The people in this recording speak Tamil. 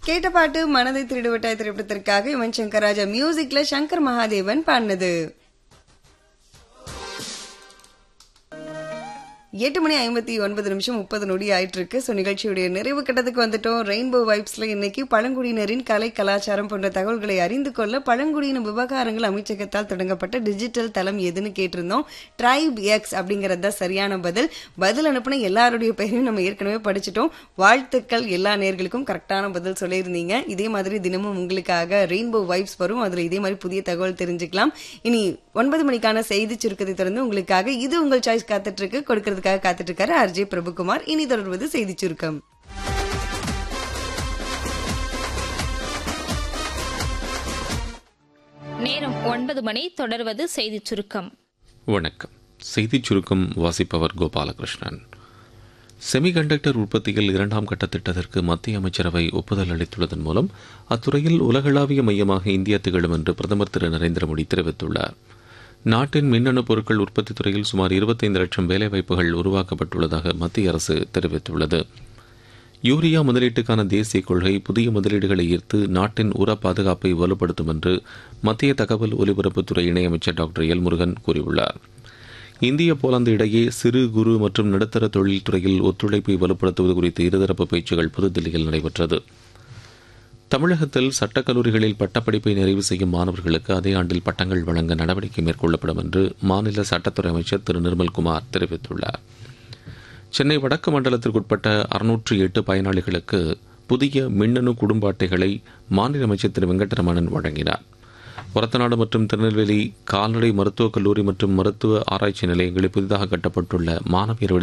கேட்ட பாட்டு மனதை திருடுவட்டாய் திரைப்படத்திற்காக யுவன் சங்கர் ராஜா மியூசிக்ல சங்கர் மகாதேவன் பாடினது எட்டு மணி ஐம்பத்தி ஒன்பது நிமிஷம் முப்பது நொடி ஆயிட்டு இருக்கு ஸோ நிகழ்ச்சியுடைய நிறைவு கட்டத்துக்கு வந்துட்டோம் ரெயின்போ வைப்ஸ்ல இன்னைக்கு பழங்குடியினரின் கலை கலாச்சாரம் போன்ற தகவல்களை அறிந்து கொள்ள பழங்குடியின விவகாரங்கள் அமைச்சகத்தால் தொடங்கப்பட்ட டிஜிட்டல் தளம் எதுன்னு கேட்டிருந்தோம் ட்ரைப் எக்ஸ் அப்படிங்கறது தான் சரியான பதில் பதில் அனுப்புன எல்லாருடைய பெயரையும் நம்ம ஏற்கனவே படிச்சிட்டோம் வாழ்த்துக்கள் எல்லா நேர்களுக்கும் கரெக்டான பதில் சொல்லியிருந்தீங்க இதே மாதிரி தினமும் உங்களுக்காக ரெயின்போ வைப்ஸ் வரும் அதுல இதே மாதிரி புதிய தகவல் தெரிஞ்சுக்கலாம் இனி ஒன்பது மணிக்கான செய்தி சுருக்கத்தை தொடர்ந்து உங்களுக்காக இது உங்கள் சாய்ஸ் காத்துட்டு இருக்கு கொடுக்கறதுக்காக காத்துட்டு இருக்காரு ஆர்ஜே பிரபுகுமார் இனி தொடர்வது செய்தி சுருக்கம் நேரம் ஒன்பது மணி தொடர்வது செய்திச் சுருக்கம் வணக்கம் செய்திச் சுருக்கம் வாசிப்பவர் கோபாலகிருஷ்ணன் செமிகண்டக்டர் உற்பத்தியில் இரண்டாம் கட்ட திட்டத்திற்கு மத்திய அமைச்சரவை ஒப்புதல் அளித்துள்ளதன் மூலம் அத்துறையில் உலகளாவிய மையமாக இந்தியா திகழும் என்று பிரதமர் திரு நரேந்திர மோடி தெரிவித்துள்ளார் நாட்டின் மின்னணு பொருட்கள் உற்பத்தி துறையில் சுமார் இருபத்தைந்து லட்சம் வேலைவாய்ப்புகள் உருவாக்கப்பட்டுள்ளதாக மத்திய அரசு தெரிவித்துள்ளது யூரியா முதலீட்டுக்கான தேசிய கொள்கை புதிய முதலீடுகளை ஈர்த்து நாட்டின் உர பாதுகாப்பை வலுப்படுத்தும் என்று மத்திய தகவல் ஒலிபரப்புத்துறை இணையமைச்சர் டாக்டர் எல் முருகன் கூறியுள்ளார் இந்திய போலந்து இடையே சிறு குறு மற்றும் நடுத்தர தொழில் துறையில் ஒத்துழைப்பை வலுப்படுத்துவது குறித்த இருதரப்பு பேச்சுகள் புதுதில்லியில் நடைபெற்றது தமிழகத்தில் சட்டக்கல்லூரிகளில் பட்டப்படிப்பை நிறைவு செய்யும் மாணவர்களுக்கு அதே ஆண்டில் பட்டங்கள் வழங்க நடவடிக்கை மேற்கொள்ளப்படும் என்று மாநில சட்டத்துறை அமைச்சர் திரு நிர்மல்குமார் தெரிவித்துள்ளார் சென்னை வடக்கு மண்டலத்திற்குட்பட்ட அறுநூற்று எட்டு பயனாளிகளுக்கு புதிய மின்னணு குடும்ப அட்டைகளை மாநில அமைச்சர் திரு வெங்கடரமணன் வழங்கினார் ஒரத்தநாடு மற்றும் திருநெல்வேலி கால்நடை மருத்துவக் கல்லூரி மற்றும் மருத்துவ ஆராய்ச்சி நிலையங்களில் புதிதாக கட்டப்பட்டுள்ள மாணவியர்